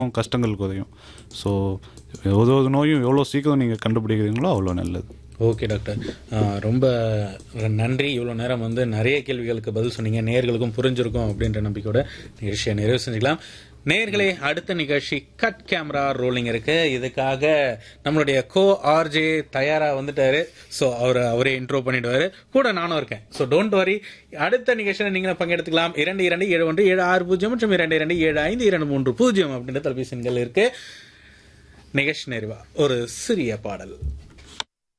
கஷ்டங்களுக்கு உதவும் ஸோ ஒரு ஒரு நோயும் எவ்வளோ சீக்கிரம் நீங்கள் கண்டுபிடிக்கிறீங்களோ அவ்வளோ நல்லது ஓகே டாக்டர் ஆஹ் ரொம்ப நன்றி இவ்வளோ நேரம் வந்து நிறைய கேள்விகளுக்கு பதில் சொன்னீங்க நேயர்களுக்கும் புரிஞ்சிருக்கும் அப்படின்ற நம்பிக்கையோட நிகழ்ச்சியை நிறைவு செஞ்சுக்கலாம் நேயர்களே அடுத்த நிகழ்ச்சி கட் கேமரா ரோலிங் இருக்கு இதுக்காக நம்மளுடைய கோ ஆர்ஜே தயாரா வந்துட்டாரு ஸோ அவர் அவரே இன்ட்ரோ பண்ணிடுவாரு கூட நானும் இருக்கேன் ஸோ டோன்ட் வரி அடுத்த நிகழ்ச்சியில் நீங்களும் பங்கெடுத்துக்கலாம் இரண்டு இரண்டு ஏழு ஒன்று ஏழு ஆறு பூஜ்ஜியம் மற்றும் இரண்டு இரண்டு ஏழு ஐந்து இரண்டு மூன்று பூஜ்ஜியம் அப்படின்ற தொலைபேசி எண்கள் இருக்கு நிகழ்ச்சி நிறைவா ஒரு சிறிய பாடல்